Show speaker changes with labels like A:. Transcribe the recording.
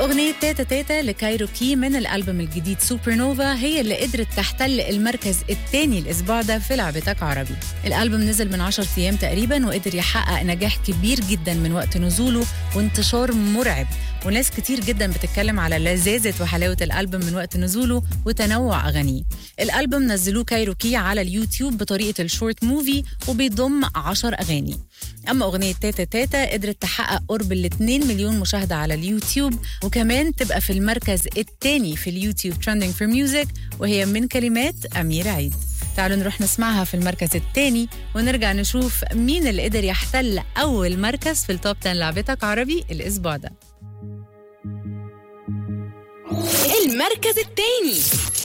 A: أغنية تاتا تاتا لكايروكي من الألبوم الجديد سوبر نوفا هي اللي قدرت تحتل المركز الثاني الأسبوع ده في لعبتك عربي الألبوم نزل من 10 أيام تقريبا وقدر يحقق نجاح كبير جدا من وقت نزوله وانتشار مرعب وناس كتير جدا بتتكلم على لذاذة وحلاوة الألبوم من وقت نزوله وتنوع أغانيه الألبوم نزلوه كايروكي على اليوتيوب بطريقة الشورت موفي وبيضم 10 أغاني أما أغنية تاتا تاتا قدرت تحقق قرب ال 2 مليون مشاهدة على اليوتيوب وكمان تبقى في المركز الثاني في اليوتيوب ترندنج فور ميوزك وهي من كلمات أمير عيد تعالوا نروح نسمعها في المركز الثاني ونرجع نشوف مين اللي قدر يحتل أول مركز في التوب 10 لعبتك عربي الأسبوع ده
B: المركز الثاني